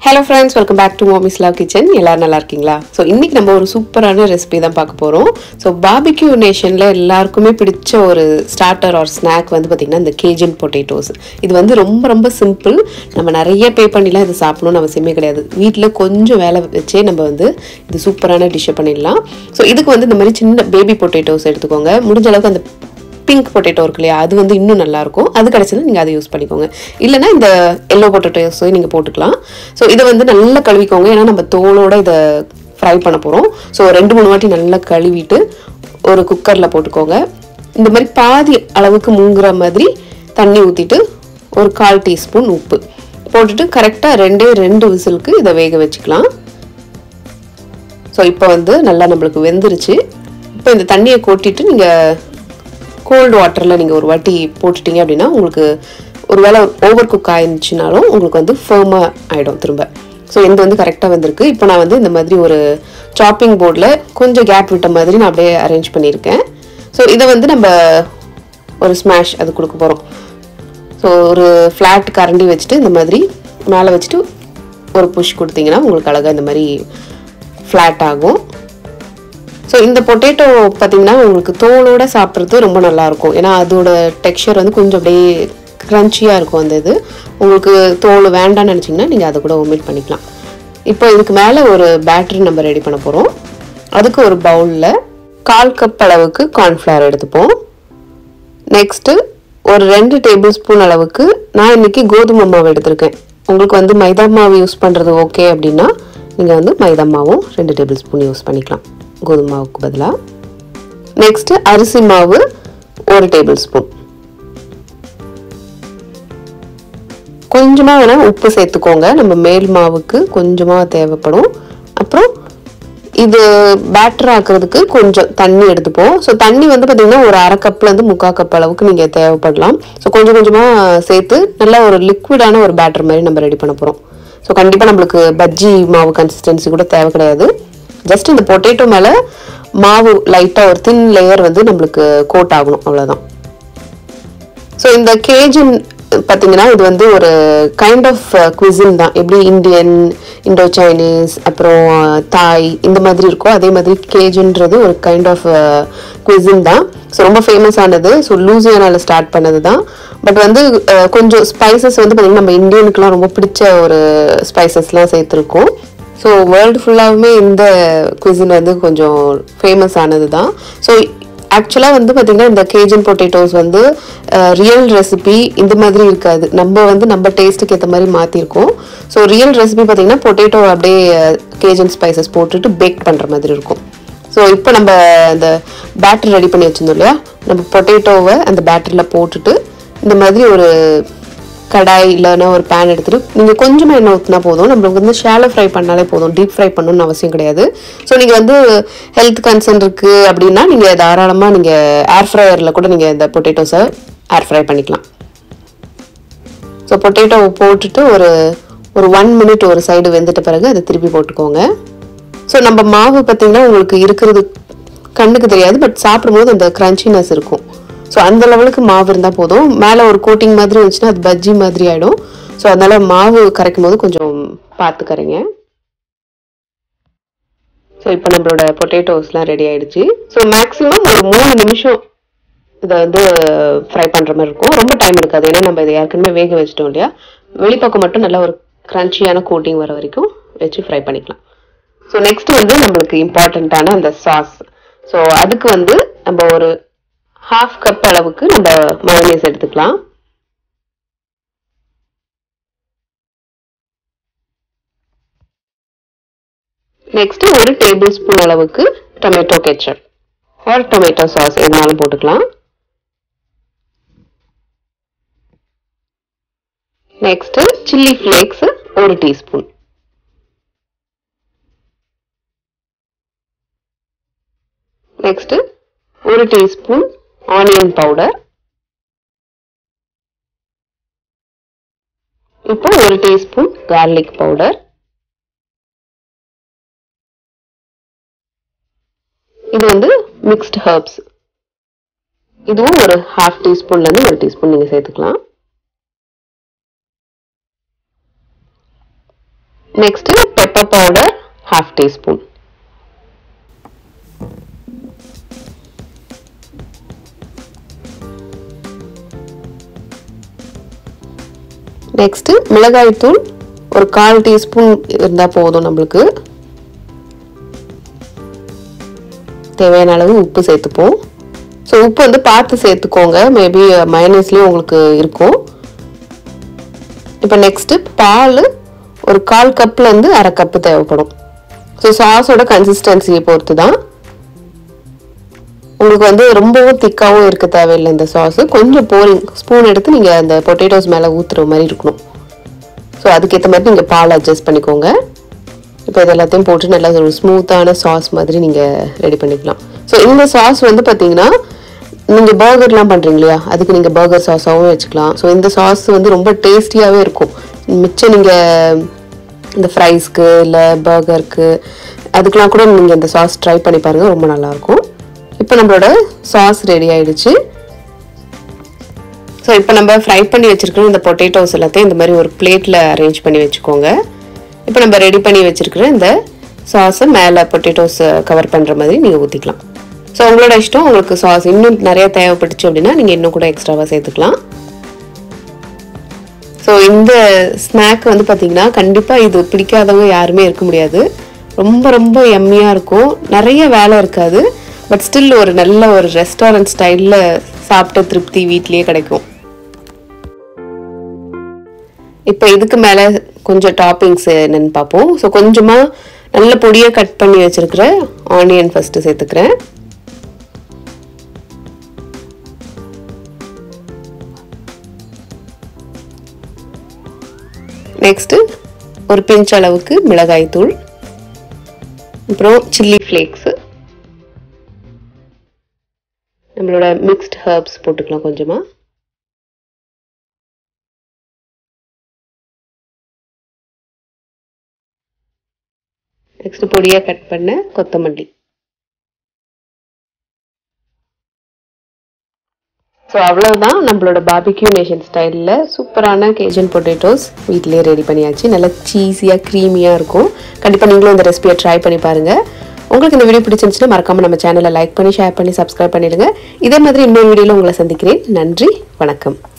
hello friends welcome back to mommy's love kitchen எல்லாரும் நல்லா இருக்கீங்களா ஸோ இன்னைக்கு நம்ம ஒரு சூப்பரான ரெசிபி தான் பார்க்க போகிறோம் ஸோ பாபிக்யூ நேஷனில் எல்லாருக்குமே பிடிச்ச ஒரு ஸ்டார்டர் ஆர் ஸ்நாக் வந்து பார்த்திங்கன்னா இந்த கேஜன் பொட்டேட்டோஸ் இது வந்து ரொம்ப ரொம்ப சிம்பிள் நம்ம நிறைய பே பண்ணிலாம் இது சாப்பிடணும்னு அவசியமே கிடையாது வீட்டில் கொஞ்சம் வேலை வச்சே நம்ம வந்து இது சூப்பரான டிஷ்ஷை பண்ணிடலாம் ஸோ இதுக்கு வந்து இந்த மாதிரி சின்ன பேபி பொட்டேட்டோஸ் எடுத்துக்கோங்க முடிஞ்ச அளவுக்கு அந்த பிங்க் பொட்டேட்டோ இருக்கு இல்லையா அது வந்து இன்னும் நல்லா இருக்கும் அது கிடைச்சது நீங்கள் அதை யூஸ் பண்ணிக்கோங்க இல்லைன்னா இந்த எல்லோ பொட்டேட்டோஸையும் நீங்கள் போட்டுக்கலாம் ஸோ இதை வந்து நல்லா கழுவிக்கோங்க ஏன்னா நம்ம தோலோட இதை ஃப்ரை பண்ண போகிறோம் ஸோ ரெண்டு மூணு வாட்டி நல்லா கழுவிட்டு ஒரு குக்கரில் போட்டுக்கோங்க இந்த மாதிரி பாதி அளவுக்கு மூங்குற மாதிரி தண்ணி ஊற்றிட்டு ஒரு கால் டீஸ்பூன் உப்பு போட்டுட்டு கரெக்டாக ரெண்டே ரெண்டு விசிலுக்கு இதை வேக வச்சுக்கலாம் ஸோ இப்போ வந்து நல்லா நம்மளுக்கு வெந்துருச்சு இப்போ இந்த தண்ணியை கொட்டிட்டு நீங்கள் கோல்டு வாட்டரில் நீங்கள் ஒரு வாட்டி போட்டுட்டீங்க அப்படின்னா உங்களுக்கு ஒரு வேளை ஓவர் குக் ஆயிருந்துச்சுனாலும் உங்களுக்கு வந்து ஃபேர்மாக ஆகிடும் திரும்ப ஸோ இது வந்து கரெக்டாக வந்திருக்கு இப்போ நான் வந்து இந்த மாதிரி ஒரு சாப்பிங் போர்டில் கொஞ்சம் கேப் விட்ட மாதிரி நான் அப்படியே அரேஞ்ச் பண்ணியிருக்கேன் ஸோ இதை வந்து நம்ம ஒரு ஸ்மாஷ் அது கொடுக்க போகிறோம் ஸோ ஒரு ஃப்ளாட் கரண்டி வச்சுட்டு இந்த மாதிரி மேலே வச்சுட்டு ஒரு புஷ் கொடுத்தீங்கன்னா உங்களுக்கு அழகாக இந்த மாதிரி ஃப்ளாட் ஆகும் ஸோ இந்த பொட்டேட்டோ பார்த்தீங்கன்னா உங்களுக்கு தோலோட சாப்பிட்றது ரொம்ப நல்லாயிருக்கும் ஏன்னா அதோட டெக்ஸ்சர் வந்து கொஞ்சம் அப்படியே க்ரன்ச்சியாக இருக்கும் அந்த இது உங்களுக்கு தோல் வேண்டாம்னு நினச்சிங்கன்னா நீங்கள் அதை கூட ஒமிட் பண்ணிக்கலாம் இப்போ இதுக்கு மேலே ஒரு பேட்டரி நம்ம ரெடி பண்ண போகிறோம் அதுக்கு ஒரு பவுலில் கால் கப் அளவுக்கு கார்ன்ஃப்ளவர் எடுத்துப்போம் நெக்ஸ்ட்டு ஒரு ரெண்டு டேபிள் ஸ்பூன் அளவுக்கு நான் இன்னைக்கு கோதுமை மாவு எடுத்திருக்கேன் உங்களுக்கு வந்து மைதா மாவு யூஸ் பண்ணுறது ஓகே அப்படின்னா நீங்கள் வந்து மைதா மாவும் ரெண்டு டேபிள் ஸ்பூன் யூஸ் பண்ணிக்கலாம் கோதுமை மாவுக்கு பதிலாக நெக்ஸ்ட்டு அரிசி மாவு ஒரு டேபிள் ஸ்பூன் கொஞ்சமாக வேணால் உப்பு சேர்த்துக்கோங்க நம்ம மேல் மாவுக்கு கொஞ்சமாக தேவைப்படும் அப்புறம் இது பேட்டர் ஆக்குறதுக்கு கொஞ்சம் தண்ணி எடுத்துப்போம் ஸோ தண்ணி வந்து பார்த்திங்கன்னா ஒரு அரை கப்லேருந்து முக்கால் கப் அளவுக்கு நீங்கள் தேவைப்படலாம் ஸோ கொஞ்சம் கொஞ்சமாக சேர்த்து நல்லா ஒரு லிக்விடான ஒரு பேட்டர் மாதிரி நம்ம ரெடி பண்ண போகிறோம் ஸோ கண்டிப்பாக நம்மளுக்கு பஜ்ஜி மாவு கன்சிஸ்டன்சி கூட தேவை கிடையாது ஜஸ்ட் இந்த பொட்டேட்டோ மேலே மாவு லைட்டாக ஒரு தின் லேயர் வந்து நம்மளுக்கு கோட் ஆகணும் அவ்வளோதான் ஸோ இந்த கேஜன் பார்த்தீங்கன்னா இது வந்து ஒரு கைண்ட் ஆஃப் குவிசின் தான் எப்படி இந்தியன் இண்டோ சைனீஸ் அப்புறம் தாய் இந்த மாதிரி இருக்கோ அதே மாதிரி கேஜுன்றது ஒரு கைண்ட் ஆஃப் குவிசின் தான் ஸோ ரொம்ப ஃபேமஸ் ஆனது ஸோ லூசியானால ஸ்டார்ட் பண்ணது தான் பட் வந்து அஹ், கொஞ்சம் ஸ்பைசஸ் வந்து பார்த்திங்கன்னா நம்ம இந்தியனுக்குலாம் ரொம்ப பிடிச்ச ஒரு ஸ்பைசஸ்லாம் சேர்த்துருக்கோம் ஸோ வேர்ல்டு ஃபுல்லாகவுமே இந்த குவிசின் வந்து கொஞ்சம் ஃபேமஸ் ஆனது தான் ஸோ ஆக்சுவலாக வந்து பார்த்திங்கன்னா இந்த கேஜன் பொட்டேட்டோஸ் வந்து ரியல் ரெசிபி இந்த மாதிரி இருக்காது நம்ம வந்து நம்ம டேஸ்ட்டுக்கு ஏற்ற மாதிரி மாற்றிருக்கோம் ஸோ ரியல் ரெசிபி பார்த்திங்கன்னா பொட்டேட்டோ அப்படியே கேஜன் ஸ்பைசஸ் போட்டுட்டு பேக் பண்ணுற மாதிரி இருக்கும் ஸோ இப்போ நம்ம அந்த பேட்டர் ரெடி பண்ணி வச்சிருந்தோம் இல்லையா நம்ம பொட்டேட்டோவை அந்த பேட்டரியில் போட்டுட்டு இந்த மாதிரி ஒரு கடாய் இல்லைன்னா ஒரு பேன் எடுத்துட்டு நீங்கள் கொஞ்சமாக எண்ணெய் ஊற்றினா போதும் நம்மளுக்கு வந்து ஷாலோ ஃப்ரை பண்ணாலே போதும் டீப் ஃப்ரை பண்ணணும்னு அவசியம் கிடையாது ஸோ நீங்கள் வந்து ஹெல்த் கன்சர்ன் இருக்குது அப்படின்னா நீங்கள் தாராளமாக நீங்கள் ஏர் ஃப்ரையரில் கூட நீங்கள் இந்த பொட்டேட்டோஸை ஏர் ஃப்ரை பண்ணிக்கலாம் ஸோ பொட்டேட்டோவை போட்டுட்டு ஒரு ஒரு ஒன் மினிட் ஒரு சைடு வெந்துட்ட பிறகு அதை திருப்பி போட்டுக்கோங்க ஸோ நம்ம மாவு பார்த்தீங்கன்னா உங்களுக்கு இருக்கிறது கண்ணுக்கு தெரியாது பட் சாப்பிடும்போது அந்த க்ரன்ச்சினஸ் இருக்கும் ஸோ அந்த லெவலுக்கு மாவு இருந்தால் போதும் மேலே ஒரு கோட்டிங் மாதிரி இருந்துச்சுன்னா அது பஜ்ஜி மாதிரி ஆகிடும் ஸோ அதனால மாவு கரைக்கும் போது கொஞ்சம் பார்த்துக்கறீங்க ஸோ இப்போ நம்மளோட பொட்டேட்டோஸ்லாம் ரெடி ஆயிடுச்சு ஸோ மேக்ஸிமம் ஒரு மூணு நிமிஷம் இதை வந்து ஃப்ரை பண்ணுற மாதிரி இருக்கும் ரொம்ப டைம் எடுக்காது ஏன்னா நம்ம இதை ஏற்கனவே வேக வச்சிட்டோம் இல்லையா வெளிப்பக்கம் மட்டும் நல்லா ஒரு க்ரன்ச்சியான கோட்டிங் வர வரைக்கும் வச்சு ஃப்ரை பண்ணிக்கலாம் ஸோ நெக்ஸ்ட் வந்து நம்மளுக்கு இம்பார்ட்டண்ட்டான அந்த சாஸ் ஸோ அதுக்கு வந்து நம்ம ஒரு ஹாஃப் கப் அளவுக்கு நம்ம மயோனீஸ் எடுத்துக்கலாம் நெக்ஸ்ட் ஒரு டேபிள் ஸ்பூன் அளவுக்கு tomato ketchup or tomato sauce எதுனாலும் போட்டுக்கலாம் நெக்ஸ்ட் சில்லி ஃப்ளேக்ஸ் ஒரு டீஸ்பூன் நெக்ஸ்ட் ஒரு டீஸ்பூன் ஆனியன் பவுடர் இப்போ ஒரு டீஸ்பூன் கார்லிக் பவுடர் இது வந்து மிக்ஸ்ட் ஹர்ப்ஸ் இதுவும் ஒரு ஹாஃப் டீஸ்பூன்ல இருந்து ஒரு டீஸ்பூன் நீங்க சேர்த்துக்கலாம் next pepper powder half teaspoon next மிளகாய் தூள் ஒரு கால் டீஸ்பூன் இருந்தால் போதும் நம்மளுக்கு தேவையான அளவு உப்பு சேர்த்துப்போம் ஸோ உப்பு வந்து பார்த்து சேர்த்துக்கோங்க மேபி மைனஸ்லேயும் உங்களுக்கு இருக்கும் இப்போ நெக்ஸ்ட்டு பால் ஒரு கால் கப்லேருந்து அரை கப்பு தேவைப்படும் ஸோ சாஸோட கன்சிஸ்டன்சியை பொறுத்து தான் உங்களுக்கு வந்து ரொம்பவும் திக்காகவும் இருக்க தேவையில்லை இந்த சாஸு கொஞ்சம் போரிங் ஸ்பூன் எடுத்து நீங்கள் அந்த பொட்டேட்டோஸ் மேலே ஊற்றுற மாதிரி இருக்கணும் ஸோ அதுக்கேற்ற மாதிரி நீங்கள் பால் அட்ஜஸ்ட் பண்ணிக்கோங்க இப்போ இது எல்லாத்தையும் போட்டு நல்லா ஒரு ஸ்மூத்தான சாஸ் மாதிரி நீங்கள் ரெடி பண்ணிக்கலாம் ஸோ இந்த சாஸ் வந்து பார்த்தீங்கன்னா நீங்கள் பர்கர்லாம் பண்ணுறீங்க இல்லையா அதுக்கு நீங்கள் பர்கர் சாஸாகவும் வச்சுக்கலாம் ஸோ இந்த சாஸ் வந்து ரொம்ப டேஸ்டியாகவே இருக்கும் மிச்சம் நீங்கள் இந்த ஃப்ரைஸ்க்கு இல்லை பர்கருக்கு அதுக்கெலாம் கூட நீங்கள் இந்த சாஸ் ட்ரை பண்ணி பாருங்கள் ரொம்ப நல்லாயிருக்கும் இப்போ நம்மளோட சாஸ் ரெடி ஆயிடுச்சு ஸோ இப்போ நம்ம ஃப்ரை பண்ணி வச்சுருக்கிற இந்த பொட்டேட்டோஸ் எல்லாத்தையும் இந்த மாதிரி ஒரு பிளேட்டில் அரேஞ்ச் பண்ணி வச்சுக்கோங்க இப்போ நம்ம ரெடி பண்ணி வச்சுருக்கிற இந்த சாஸை மேலே பொட்டேட்டோஸ் கவர் பண்ணுற மாதிரி நீங்கள் ஊற்றிக்கலாம் ஸோ உங்களோட இஷ்டம் உங்களுக்கு சாஸ் இன்னும் நிறைய தேவைப்பட்டுச்சு அப்படின்னா நீங்கள் இன்னும் கூட எக்ஸ்ட்ராவாக சேர்த்துக்கலாம் ஸோ இந்த ஸ்நாக் வந்து பார்த்தீங்கன்னா கண்டிப்பாக இது பிடிக்காதவங்க யாருமே இருக்க முடியாது ரொம்ப ரொம்ப எம்மியாக இருக்கும் நிறைய வேலை இருக்காது பட் ஸ்டில் ஒரு நல்ல ஒரு ரெஸ்டாரண்ட் ஸ்டைலில் சாப்பிட்ட திருப்தி வீட்லேயே கிடைக்கும் இப்போ இதுக்கு மேலே கொஞ்சம் டாப்பிங்ஸ் என்னென்னு பார்ப்போம் ஸோ கொஞ்சமாக நல்ல பொடியை கட் பண்ணி வச்சுருக்கிற ஆனியன் ஃபஸ்ட்டு சேர்த்துக்கிறேன் நெக்ஸ்ட்டு ஒரு பிஞ்ச் அளவுக்கு மிளகாய் தூள் அப்புறம் சில்லி ஃப்ளேக்ஸு நம்மளோட மிக்ஸ்ட் ஹர்ப்ஸ் போட்டுக்கலாம் கொஞ்சமாக நெக்ஸ்ட் பொடியாக கட் பண்ண கொத்தமல்லி ஸோ அவ்வளவுதான் நம்மளோட பாபிக்யூ நேஷன் ஸ்டைலில் சூப்பரான கேஜன் பொட்டேட்டோஸ் வீட்டிலேயே ரெடி பண்ணியாச்சு நல்லா சீஸியாக க்ரீமியாக இருக்கும் கண்டிப்பாக நீங்களும் இந்த ரெசிபியை ட்ரை பண்ணி பாருங்கள் உங்களுக்கு இந்த வீடியோ பிடிச்சிருந்துச்சுன்னா மறக்காமல் நம்ம சேனலை லைக் பண்ணி ஷேர் பண்ணி சப்ஸ்கிரைப் பண்ணிடுங்க இதே மாதிரி இன்னொரு வீடியோவில் உங்களை சந்திக்கிறேன் நன்றி வணக்கம்